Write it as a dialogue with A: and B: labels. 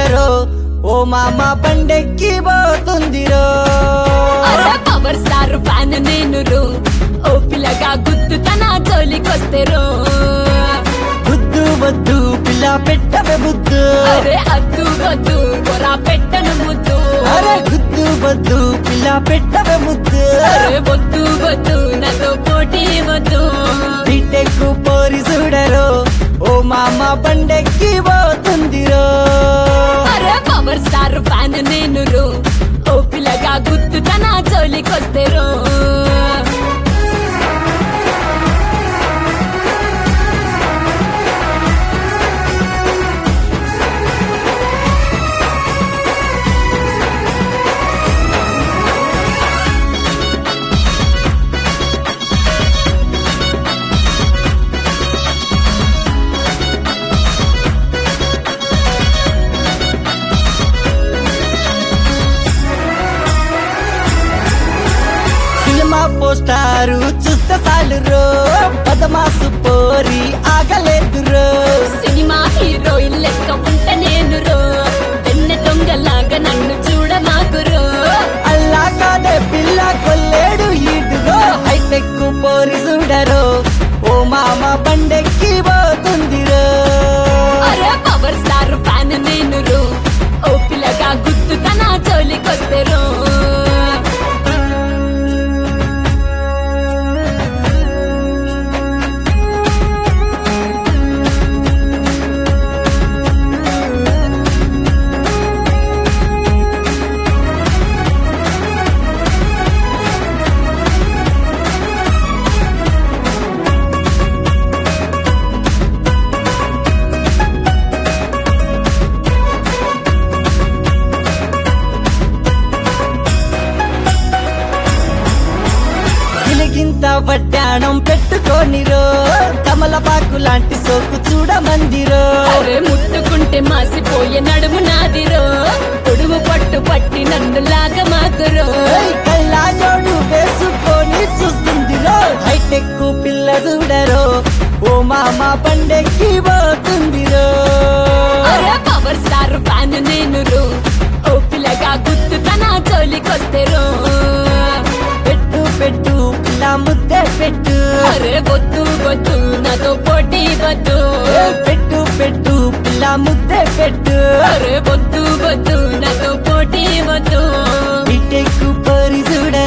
A: చూడరో ఓ మామ బండెక్కి పోతుందిరో
B: అరే power star fan నేను రో ఓ పిల్లగా గుర్తు తన జోలికొస్తే రో
A: బుద్ధు వద్దు పిల్ల పెట్టవే బుద్ధు
B: అరే అద్దు వద్దు పొరా పెట్టను ముద్దు
A: అరే గుద్దు వద్దు పిల్ల పెట్టవే ముద్దు
B: అరే వద్దు వద్దు నాతో పోటీ వద్దు
A: బీటెక్ పోరి చూడరో ఓ మామ బండెక్కి పోతుందిరో
B: అరే పవర్ స్టార్ ఫ్యాన్ నేను రో ఓ పిల్లగా గుర్తు తన జోలికొస్తే రో
A: సినిమా పోస్టారు చూస్తే చాలు రో పదమాసు పోరి ఆగలేదు రో
B: సినిమా హీరోయిన్ లెక్క ఉంట నేను రో వెన్న దొంగలాగా నన్ను చూడమాకురో
A: అల్లా కాదే పిల్ల కొల్లేడు ఈడుగో హైటెక్ పోరి చూడరో ఓ మామ బండెక్కి పోతుందిరో
B: అరే పవర్ స్టార్ ఫ్యాన్ నేను రో ఓ పిల్లగా గుర్తు తన జోలికొస్తే రో
A: ఇలిగింత వడ్డాణం పెట్టుకోనిరో కమలపాకు లాంటి సోకు చూడమందిరో
B: అరే ముట్టుకుంటే మాసిపోయే నడుము నాదిరో పొడుము పట్టు పట్టి నన్ను లాగా మాకురో
A: ఏయ్ కళ్ళాజోడు వేసుకొని చూస్తుందిరో హైటెక్ పిల్ల చూడరో ఓ మామ బండెక్కి పోతుందిరో
B: అరే పవర్ స్టార్ ఫ్యాన్ నేను రో ఓ పిల్లగా గుర్తు తన జోలికొస్తే రో
A: పెట్టు పెట్టు పిల్ల ముద్దే పెట్టు
B: అరే వద్దు వద్దు నాతో పోటీ వద్దు
A: ఏ పెట్టు పెట్టు పిల్ల ముద్దే పెట్టు
B: అరే వద్దు వద్దు నాతో పోటీ వద్దు
A: బిటెక్కు పరి చూడ